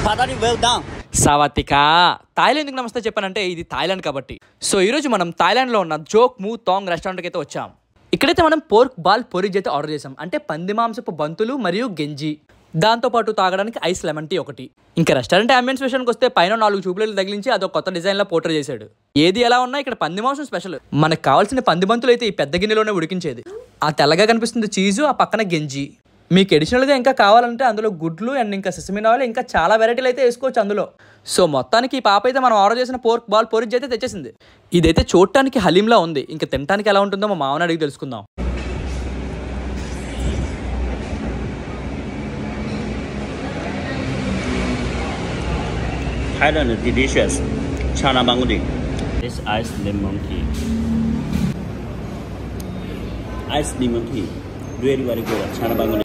Padari well done. సావాతిక Thailand ఎందుకు నమస్తే చెప్పానంటే ఇది థాయిలాండ్ కాబట్టి సో ఈరోజు మనం థాయిలాండ్లో ఉన్న జోక్ మూ తాంగ్ రెస్టారెంట్కి అయితే వచ్చాం ఇక్కడైతే మనం పోర్క్ బాల్ పొరిజ్ అయితే ఆర్డర్ చేసాం అంటే పంది మాంసపు బంతులు మరియు గెంజి దాంతోపాటు తాగడానికి ఐస్ లెమన్ టీ ఒకటి ఇంకా రెస్టారెంట్ అంబియన్స్ విషయానికి వస్తే పైన నాలుగు చూపులు తగిలించి అదొక కొత్త డిజైన్లో పోర్ట్రే చేశాడు ఏది ఎలా ఉన్నా ఇక్కడ పంది మాంసం స్పెషల్ మనకు కావాల్సిన పంది బంతులు అయితే ఈ పెద్ద గిన్నెలోనే ఉడికించేది ఆ తెల్లగా కనిపిస్తుంది చీజు ఆ పక్కన గెంజి మీకు అడిషనల్గా ఇంకా కావాలంటే అందులో గుడ్లు అండ్ ఇంకా సిసమిన్ ఆయిల్ ఇంకా చాలా వెరైటీలు అయితే వేసుకోవచ్చు అందులో సో మొత్తానికి ఈ పాప అయితే మనం ఆర్డర్ చేసిన పోర్క్ బాల్ పొరిజ్ అయితే తెచ్చేసింది ఇదైతే చూడటానికి హలీంలా ఉంది ఇంకా తినడానికి ఎలా ఉంటుందో మా మామని అడిగి తెలుసుకుందాం Thailand delicious. Chana bangudi. This ice lemon tea. Ice lemon tea. Really very good. Chana bangudi.